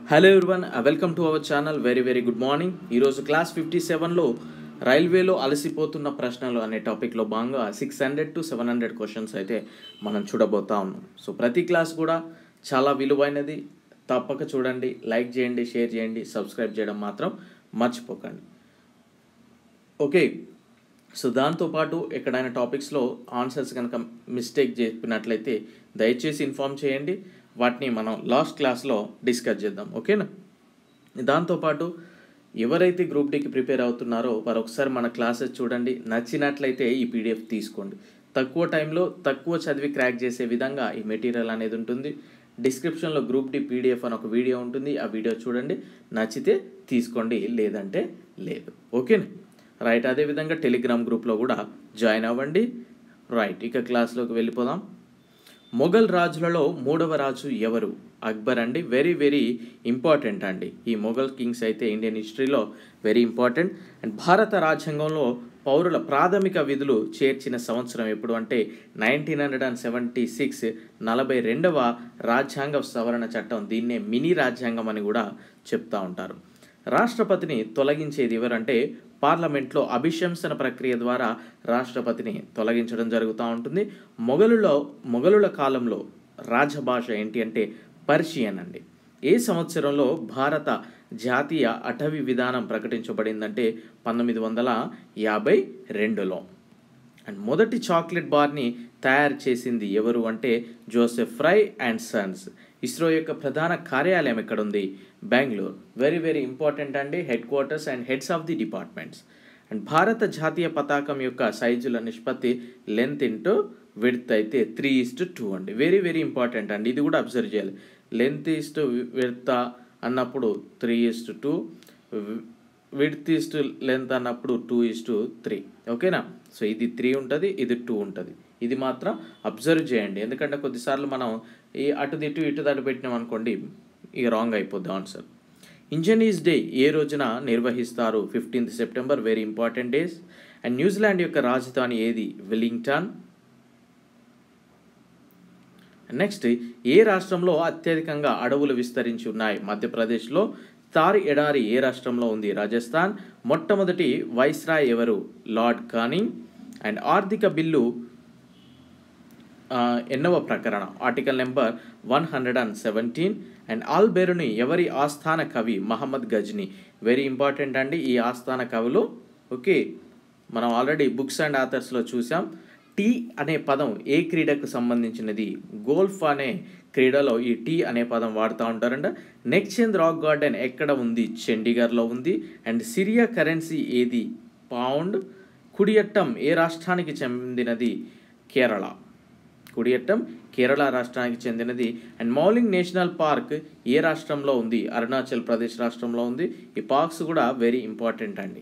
hello everyone welcome to our channel very very good morning ఈరోజు class fifty సెవెన్లో రైల్వేలో అలసిపోతున్న ప్రశ్నలు అనే టాపిక్లో భాగంగా six hundred to seven hundred questions అయితే మనం చూడబోతా ఉన్నాం సో ప్రతి క్లాస్ కూడా చాలా విలువైనది తప్పక చూడండి లైక్ చేయండి షేర్ చేయండి సబ్స్క్రైబ్ చేయడం మాత్రం మర్చిపోకండి ఓకే సో దాంతోపాటు ఎక్కడైనా టాపిక్స్లో ఆన్సర్స్ కనుక మిస్టేక్ చెప్పినట్లయితే దయచేసి ఇన్ఫామ్ చేయండి వాటిని మనం లాస్ట్ క్లాస్లో డిస్కస్ చేద్దాం ఓకేనా దాంతోపాటు ఎవరైతే గ్రూప్ డీకి ప్రిపేర్ అవుతున్నారో వారు ఒకసారి మన క్లాసెస్ చూడండి నచ్చినట్లయితే ఈ పీడిఎఫ్ తీసుకోండి తక్కువ టైంలో తక్కువ చదివి క్రాక్ చేసే విధంగా ఈ మెటీరియల్ అనేది ఉంటుంది డిస్క్రిప్షన్లో గ్రూప్ డి పీడిఎఫ్ అని ఒక వీడియో ఉంటుంది ఆ వీడియో చూడండి నచ్చితే తీసుకోండి లేదంటే లేదు ఓకేనా రైట్ అదేవిధంగా టెలిగ్రామ్ గ్రూప్లో కూడా జాయిన్ అవ్వండి రైట్ ఇక క్లాస్లోకి వెళ్ళిపోదాం మొఘల్ రాజులలో మూడవ రాజు ఎవరు అక్బర్ అండి వెరీ వెరీ ఇంపార్టెంట్ అండి ఈ మొఘల్ కింగ్స్ అయితే ఇండియన్ హిస్టరీలో వెరీ ఇంపార్టెంట్ అండ్ భారత రాజ్యాంగంలో పౌరుల ప్రాథమిక విధులు చేర్చిన సంవత్సరం ఎప్పుడు అంటే nineteen hundred and seventy six నలభై రెండవ రాజ్యాంగ సవరణ చట్టం దీన్నే మినీ రాజ్యాంగం అని కూడా చెప్తా ఉంటారు రాష్ట్రపతిని తొలగించేది ఎవరంటే పార్లమెంట్లో అభిశంసన ప్రక్రియ ద్వారా రాష్ట్రపతిని తొలగించడం జరుగుతూ ఉంటుంది మొఘలులో మొఘలుల కాలంలో రాజభాష ఏంటి అంటే పర్షియన్ అండి ఏ సంవత్సరంలో భారత జాతీయ అటవీ విధానం ప్రకటించబడిందంటే పంతొమ్మిది వందల యాభై రెండులో అండ్ మొదటి చాక్లెట్ బార్ని తయారు చేసింది ఎవరు అంటే Joseph Fry and Sons ISRO యొక్క ప్రధాన కార్యాలయం ఎక్కడ ఉంది బెంగళూరు వెరీ వెరీ ఇంపార్టెంట్ అండి headquarters and heads of the departments and భారత జాతీయ పతాకం యొక్క సైజుల నిష్పత్తి లెంత్ ఇంటూ విడ్త్ అయితే త్రీ ఇస్ట్ టూ అండి వెరీ వెరీ ఇంపార్టెంట్ అండి ఇది కూడా అబ్జర్వ్ చేయాలి లెంత్ ఇస్ట్ విడ్త్ అన్నప్పుడు three is to two width is to length అన్నప్పుడు టూ ఇస్ టు త్రీ ఓకేనా సో ఇది త్రీ ఉంటుంది ఇది టూ ఉంటుంది ఇది మాత్రం అబ్జర్వ్ చేయండి ఎందుకంటే కొద్దిసార్లు మనం ఈ అటు ఇటు ఇటు దాటి పెట్టినాం అనుకోండి ఇక రాంగ్ అయిపోద్ది ఆన్సర్ ఇంజనీర్స్ డే ఏ రోజున నిర్వహిస్తారు fifteenth September very important days and New Zealand యొక్క రాజధాని ఏది వెల్లింగ్టన్ నెక్స్ట్ ఏ రాష్ట్రంలో అత్యధికంగా అడవులు విస్తరించి ఉన్నాయి మధ్యప్రదేశ్లో తారి ఎడారి ఏ రాష్ట్రంలో ఉంది రాజస్థాన్ మొట్టమొదటి వైస్రాయ్ ఎవరు లార్డ్ కానింగ్ అండ్ ఆర్థిక బిల్లు ఎన్నవ ప్రకరణ article number one hundred and seventeen and Alberuni ఎవరి ఆస్థాన కవి మహమ్మద్ గజ్ని వెరీ ఇంపార్టెంట్ అండి ఈ ఆస్థాన కవులు ఓకే మనం ఆల్రెడీ బుక్స్ అండ్ ఆథర్స్లో చూసాం టీ అనే పదం ఏ క్రీడకు సంబంధించినది గోల్ఫ్ అనే క్రీడలో ఈ టీ అనే పదం వాడుతూ ఉంటారంట నెక్చంద్ రాక్ గార్డెన్ ఎక్కడ ఉంది చండీగఢ్లో ఉంది అండ్ సిరియా కరెన్సీ ఏది పౌండ్ కుడియట్టం ఏ రాష్ట్రానికి చెందినది కేరళ కుడియట్టం కేరళ రాష్ట్రానికి చెందినది అండ్ మౌలింగ్ నేషనల్ పార్క్ ఏ రాష్ట్రంలో ఉంది అరుణాచల్ ప్రదేశ్ రాష్ట్రంలో ఉంది ఈ పార్క్స్ కూడా వెరీ ఇంపార్టెంట్ అండి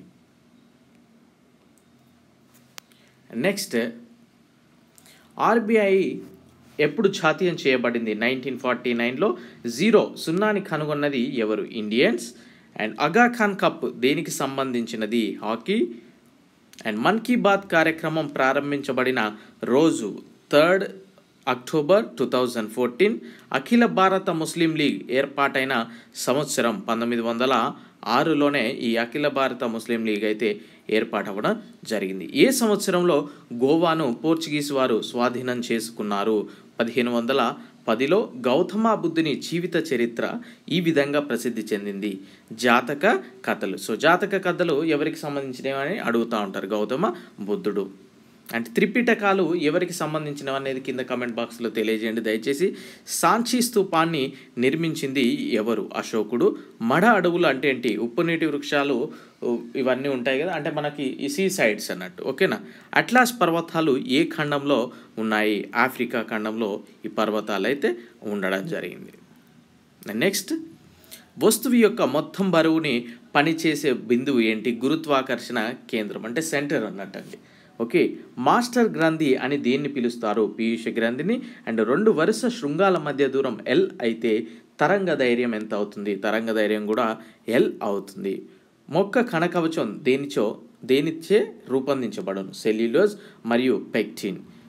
నెక్స్ట్ ఆర్బీఐ ఎప్పుడు జాతీయం చేయబడింది నైన్టీన్ ఫార్టీ నైన్లో జీరో సున్నాని కనుగొన్నది ఎవరు Indians and Aga Khan cup దేనికి సంబంధించినది హాకీ అండ్ మన్ కీ బాత్ కార్యక్రమం ప్రారంభించబడిన రోజు third October two thousand fourteen అఖిల భారత ముస్లిం లీగ్ ఏర్పాటైన సంవత్సరం పంతొమ్మిది వందల ఆరులోనే ఈ అఖిల భారత ముస్లిం లీగ్ అయితే ఏర్పాటవ్వడం జరిగింది ఏ సంవత్సరంలో గోవాను పోర్చుగీస్ వారు స్వాధీనం చేసుకున్నారు పదిహేను వందల పదిలో గౌతమ బుద్ధుని జీవిత చరిత్ర ఈ విధంగా ప్రసిద్ధి చెందింది జాతక కథలు సో జాతక కథలు ఎవరికి సంబంధించినవి అని అడుగుతూ ఉంటారు గౌతమ బుద్ధుడు అండ్ త్రిపిటకాలు ఎవరికి సంబంధించినవి అనేది కింద కమెంట్ బాక్స్లో తెలియజేయండి దయచేసి సాంచి స్తూపాన్ని నిర్మించింది ఎవరు అశోకుడు మడ అడవులు అంటే ఏంటి ఉప్పు నీటి వృక్షాలు ఇవన్నీ ఉంటాయి కదా అంటే మనకి ఈ సీ సైడ్స్ అన్నట్టు ఓకేనా అట్లాస్ పర్వతాలు ఏ ఖండంలో ఉన్నాయి ఆఫ్రికా ఖండంలో ఈ పర్వతాలు అయితే ఉండడం జరిగింది నెక్స్ట్ వస్తువు యొక్క మొత్తం బరువుని పనిచేసే బిందువు ఏంటి గురుత్వాకర్షణ కేంద్రం అంటే సెంటర్ అన్నట్టండి ఓకే మాస్టర్ గ్రంథి అని దేన్ని పిలుస్తారు పీయూష గ్రంథిని అండ్ రెండు వరుస శృంగాల మధ్య దూరం ఎల్ అయితే తరంగ ధైర్యం ఎంత అవుతుంది తరంగ ధైర్యం కూడా ఎల్ అవుతుంది మొక్క కణకవచం దేనిచో దేనిచే రూపొందించబడను సెల్యులోజ్ మరియు పెక్టిన్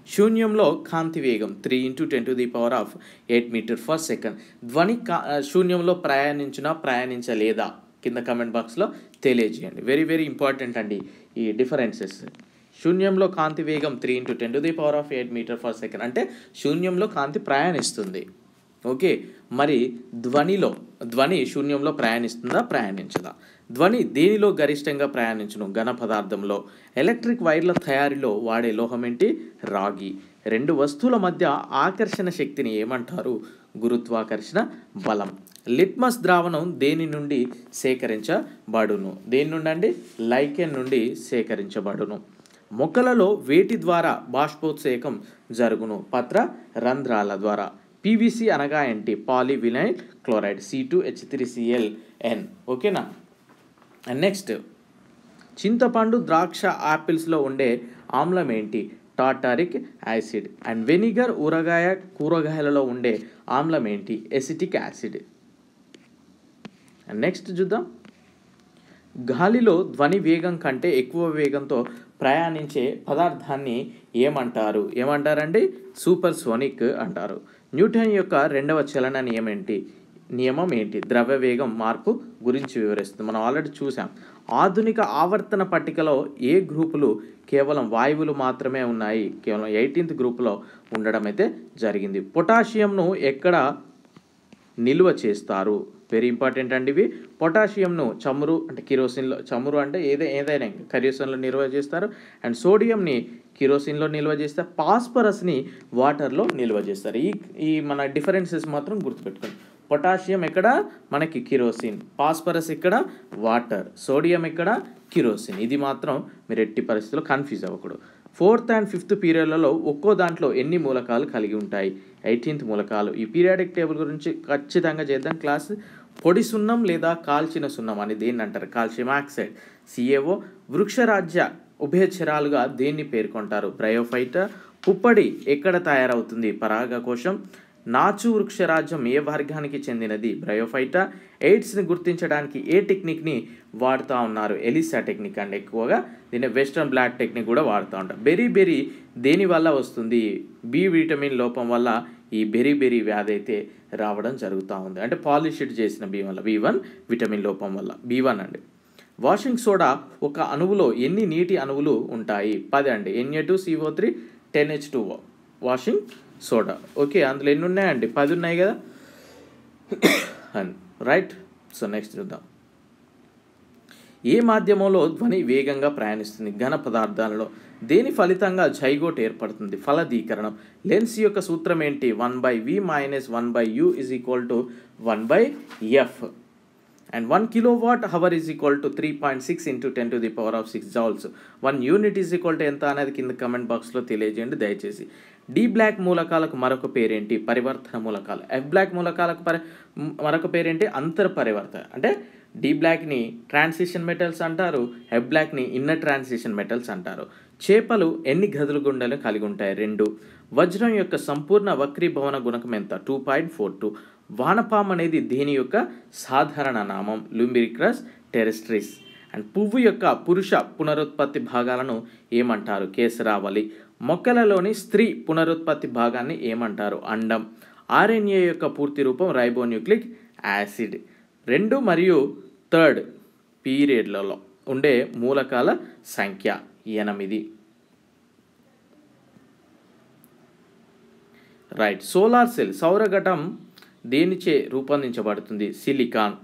శూన్యంలో కాంతి వేగం three into ten to the power of eight metre per second ధ్వని కా శూన్యంలో ప్రయాణించినా ప్రయాణించలేదా కింద కమెంట్ బాక్స్లో తెలియజేయండి వెరీ వెరీ ఇంపార్టెంట్ అండి ఈ డిఫరెన్సెస్ శూన్యంలో కాంతి వేగం three into ten to the power of eight metre per second అంటే శూన్యంలో కాంతి ప్రయాణిస్తుంది ఓకే మరి ధ్వనిలో ధ్వని శూన్యంలో ప్రయాణిస్తుందా ప్రయాణించదా ధ్వని దేనిలో గరిష్టంగా ప్రయాణించును ఘన పదార్థంలో ఎలక్ట్రిక్ వైర్ల తయారీలో వాడే లోహం ఏంటి రాగి రెండు వస్తువుల మధ్య ఆకర్షణ శక్తిని ఏమంటారు గురుత్వాకర్షణ బలం లిట్మస్ ద్రావణం దేని నుండి సేకరించబడును దేని నుండి అండి లైకెన్ నుండి సేకరించబడును మొక్కలలో వేటి ద్వారా బాష్పోత్సేకం జరుగును పత్ర రంధ్రాల ద్వారా పీవీసీ అనగా ఏంటి polyvinyl chloride C two H three C L N and next చింతపండు ద్రాక్ష యాపిల్స్లో ఉండే ఆమ్లం ఏంటి టాటారిక్ యాసిడ్ అండ్ వెనిగర్ ఊరగాయ కూరగాయలలో ఉండే ఆమ్లం ఏంటి ఎసిటిక్ యాసిడ్ అండ్ నెక్స్ట్ చూద్దాం గాలిలో ధ్వని వేగం కంటే ఎక్కువ వేగంతో ప్రయాణించే పదార్థాన్ని ఏమంటారు ఏమంటారండి సూపర్ సోనిక్ అంటారు న్యూటన్ యొక్క రెండవ చలన నియమం ఏంటి నియమం ఏంటి ద్రవ్య వేగం మార్పు గురించి వివరిస్తుంది మనం ఆల్రెడీ చూసాం ఆధునిక ఆవర్తన పట్టికలో ఏ గ్రూపులు కేవలం వాయువులు మాత్రమే ఉన్నాయి కేవలం ఎయిటీన్త్ గ్రూపులో ఉండడం అయితే జరిగింది పొటాషియంను ఎక్కడ నిల్వ చేస్తారు వెరీ ఇంపార్టెంట్ అండి ఇవి పొటాషియంను చమురు అంటే కిరోసిన్లో చమురు అంటే ఏదే ఏదైనా కరియోసిన్లో నిల్వ చేస్తారు అండ్ సోడియంని కిరోసిన్లో నిల్వ చేస్తారు పాస్పరస్ని వాటర్లో నిల్వ చేస్తారు ఈ ఈ మన డిఫరెన్సెస్ మాత్రం గుర్తుపెట్టుకోండి పొటాషియం ఎక్కడ మనకి కిరోసిన్ పాస్పరస్ ఇక్కడ వాటర్ సోడియం ఇక్కడ కిరోసిన్ ఇది మాత్రం మీరు ఎట్టి పరిస్థితుల్లో కన్ఫ్యూజ్ అవ్వకూడదు ఫోర్త్ అండ్ ఫిఫ్త్ పీరియడ్లలో ఒక్కో దాంట్లో ఎన్ని మూలకాలు కలిగి ఉంటాయి ఎయిటీన్త్ మూలకాలు ఈ పీరియాడిక్ టేబుల్ గురించి ఖచ్చితంగా చేద్దాం క్లాస్ పొడి సున్నం లేదా కాల్చిన సున్నం అని దేన్ని అంటారు కాల్షియం ఆక్సైడ్ సిఏఓ వృక్షరాజ్య ఉభయచరాలుగా దేన్ని పేర్కొంటారు బ్రయోఫైట పుప్పడి ఎక్కడ తయారవుతుంది పరాగకోశం నాచు వృక్షరాజ్యం ఏ వర్గానికి చెందినది బ్రయోఫైటా ఎయిడ్స్ని గుర్తించడానికి ఏ టెక్నిక్ని వాడుతూ ఉన్నారు ఎలిసా టెక్నిక్ అండి ఎక్కువగా దీన్ని వెస్ట్రన్ బ్లాక్ టెక్నిక్ కూడా వాడుతూ ఉంటారు బెరీ బెరీ దేని వల్ల వస్తుంది బి విటమిన్ లోపం వల్ల ఈ బెరీ బెరీ వ్యాధి అయితే రావడం జరుగుతూ ఉంది అంటే పాలిషిడ్ చేసిన బి వల్ల బి వన్ విటమిన్ లోపం వల్ల బి వన్ అండి వాషింగ్ సోడా ఒక అణువులో ఎన్ని నీటి అణువులు ఉంటాయి పది అండి NA two CO three ten H two washing soda okay అందులో ఎన్ని ఉన్నాయండి పది ఉన్నాయి కదా రైట్ సో నెక్స్ట్ చూద్దాం ఏ మాధ్యమంలో ధ్వని వేగంగా ప్రయాణిస్తుంది ఘన పదార్థాలలో దేని ఫలితంగా జైగోట్ ఏర్పడుతుంది ఫలదీకరణం లెన్స్ యొక్క సూత్రం ఏంటి one by V minus one by U is equal to one by F and one kilowatt hour is equal to three point six into ten to the power of six joules one unit is equal to ఎంత అనేది కింద comment బాక్స్లో తెలియజేయండి దయచేసి D block మూలకాలకు మరొక పేరేంటి పరివర్తన మూలకాలు ఎఫ్ బ్లాక్ మూలకాలకు పరి మరొక పేరేంటి అంతర్ పరివర్తన అంటే డి బ్లాక్ని ట్రాన్సిషన్ మెటల్స్ అంటారు ఎఫ్ బ్లాక్ని ఇన్నర్ ట్రాన్సిషన్ మెటల్స్ అంటారు చేపలు ఎన్ని గదులు గుండెలు కలిగి ఉంటాయి రెండు వజ్రం యొక్క సంపూర్ణ వక్రీభవన గుణకం ఎంత టూ పాయింట్ ఫోర్ టూ వానపాం అనేది దేని యొక్క సాధారణ నామం లుంబిరిక్రస్ టెరెస్ట్రిస్ అండ్ పువ్వు యొక్క పురుష పునరుత్పత్తి భాగాలను ఏమంటారు కేసరావళి మొక్కలలోని స్త్రీ పునరుత్పత్తి భాగాన్ని ఏమంటారు అండం ఆర్ఎన్ఏ యొక్క పూర్తి రూపం రైబోన్యూక్లిక్ యాసిడ్ రెండు మరియు థర్డ్ పీరియడ్లలో ఉండే మూలకాల సంఖ్య ఎనిమిది రైట్ సోలార్ సెల్ సౌరఘటం దేనిచే రూపొందించబడుతుంది సిలికాన్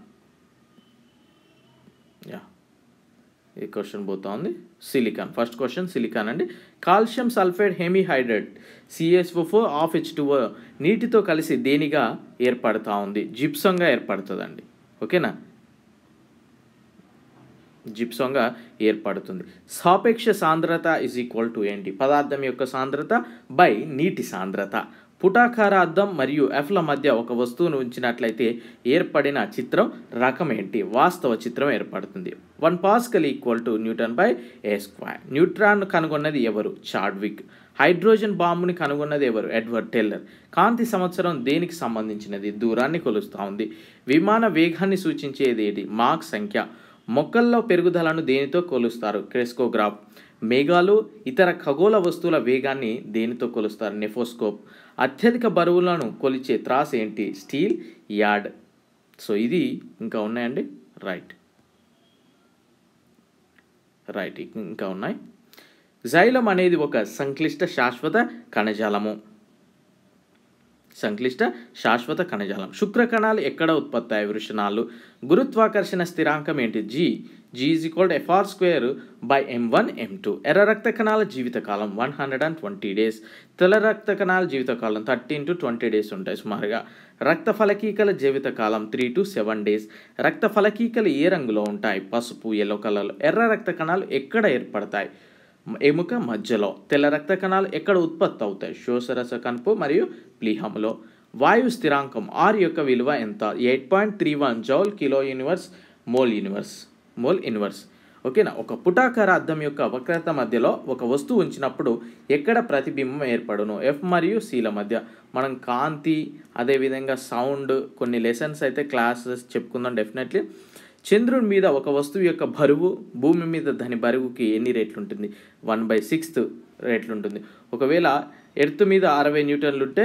యా ఈ క్వశ్చన్ పోతా ఉంది సిలికాన్ ఫస్ట్ క్వశ్చన్ సిలికాన్ అండి calcium sulphide hemihydrate CSO four of H two నీటితో కలిసి దేనిగా ఏర్పడుతూ ఉంది జిప్సంగా ఏర్పడుతుందండి ఓకేనా జిప్సంగా ఏర్పడుతుంది సాపేక్ష సాంద్రత ఇజ్ ఈక్వల్ టు ఏంటి పదార్థం యొక్క సాంద్రత బై నీటి సాంద్రత పుటాకార అద్దం మరియు ఎఫ్ల మధ్య ఒక వస్తువును ఉంచినట్లయితే ఏర్పడిన చిత్రం రకం ఏంటి వాస్తవ చిత్రం ఏర్పడుతుంది one pascal equal to newton by A square neutron కనుగొన్నది ఎవరు చాడ్విక్ హైడ్రోజన్ బాంబుని కనుగొన్నది ఎవరు ఎడ్వర్డ్ టెల్లర్ కాంతి సంవత్సరం దేనికి సంబంధించినది దూరాన్ని కొలుస్తూ ఉంది విమాన వేగాన్ని సూచించేది ఏది మాక్ సంఖ్య మొక్కల్లో పెరుగుదలను దేనితో కొలుస్తారు క్రెస్కోగ్రాఫ్ మేఘాలు ఇతర ఖగోళ వస్తువుల వేగాన్ని దేనితో కొలుస్తారు నెఫోస్కోప్ అత్యధిక బరువులను కొలిచే త్రాస్ ఏంటి స్టీల్ యార్డ్ సో ఇది ఇంకా ఉన్నాయండి రైట్ రైట్ ఇంకా ఉన్నాయి జైలం అనేది ఒక సంక్లిష్ట శాశ్వత కణజాలము సంక్లిష్ట శాశ్వత కణజాలం శుక్రకణాలు ఎక్కడ ఉత్పత్తి అయ్యాయి వృషణాలు గురుత్వాకర్షణ స్థిరాంకం ఏంటి G G is equal FR square by M one M two ఎర్ర రక్త కణాల జీవితకాలం one hundred and twenty days తెల్ల రక్త కణాల జీవితకాలం థర్టీన్ టు ట్వంటీ డేస్ ఉంటాయి సుమారుగా రక్త ఫలకీకల జీవితకాలం త్రీ టు సెవెన్ డేస్ రక్త ఫలకీకలు ఏ రంగులో ఉంటాయి పసుపు ఎల్లో కలర్లో ఎర్ర రక్త కణాలు ఎక్కడ ఏర్పడతాయి ఎముక మధ్యలో తెల్ల రక్త కణాలు ఎక్కడ ఉత్పత్తి అవుతాయి శోషరస కణుపు మరియు ప్లీహంలో వాయు స్థిరాంకం ఆర్ యొక్క విలువ ఎంత eight point three one joule kilo universe mole universe mole inverse ఓకేనా ఒక పుటాకార అద్దం యొక్క వక్రత మధ్యలో ఒక వస్తువు ఉంచినప్పుడు ఎక్కడ ప్రతిబింబం ఏర్పడును ఎఫ్ మరియు సిల మధ్య మనం కాంతి అదేవిధంగా సౌండ్ కొన్ని లెసన్స్ అయితే క్లాసెస్ చెప్పుకుందాం డెఫినెట్లీ చంద్రుడి మీద ఒక వస్తువు యొక్క బరువు భూమి మీద దాని బరువుకి ఎన్ని రేట్లు ఉంటుంది వన్ బై సిక్స్త్ రేట్లు ఉంటుంది ఒకవేళ ఎర్త్ మీద అరవై న్యూటన్లు ఉంటే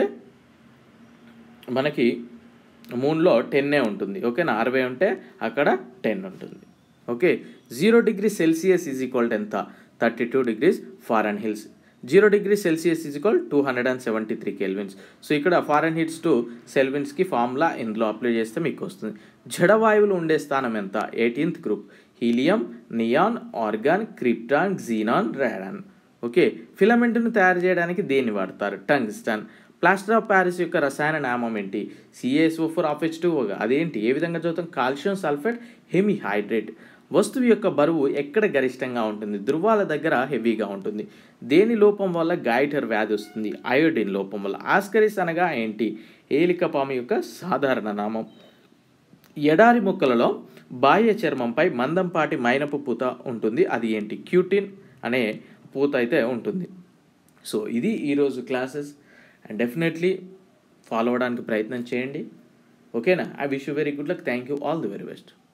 మనకి మూన్లో టెన్నే ఉంటుంది ఓకేనా అరవై ఉంటే అక్కడ టెన్ ఉంటుంది okay zero degree Celsius is equal ఎంత thirty two degrees Fahrenheit zero degree Celsius is equal two hundred and seventy three kelvins so ఇక్కడ ఫారెన్ హిట్స్ టు సెల్విన్స్కి ఫార్ములా ఇందులో అప్లై చేస్తే మీకు వస్తుంది జడవాయువులు ఉండే స్థానం ఎంత eighteenth group helium neon argon krypton xenon radon okay ఫిలమెంట్ను తయారు చేయడానికి దేన్ని వాడతారు టంగ్స్టన్ ప్లాస్టర్ ఆఫ్ ప్యారిస్ యొక్క రసాయన నామం ఏంటి C A S O four of H two అదేంటి ఏ విధంగా చదువుతాం కాల్షియం సల్ఫేట్ హెమిహైడ్రేట్ వస్తువు యొక్క బరువు ఎక్కడ గరిష్టంగా ఉంటుంది ధృవాల దగ్గర హెవీగా ఉంటుంది దేని లోపం వల్ల గాయిటర్ వ్యాధి వస్తుంది అయోడిన్ లోపం వల్ల ఆస్కరిస్ అనగా ఏంటి ఏలికపాము యొక్క సాధారణ నామం ఎడారి మొక్కలలో బాహ్య చర్మంపై మందంపాటి మైనపు పూత ఉంటుంది అది ఏంటి క్యూటిన్ అనే పూత అయితే ఉంటుంది సో ఇది ఈరోజు క్లాసెస్ అండ్ డెఫినెట్లీ ఫాలో అవ్వడానికి ప్రయత్నం చేయండి ఓకేనా I wish you very good luck thank you all the very best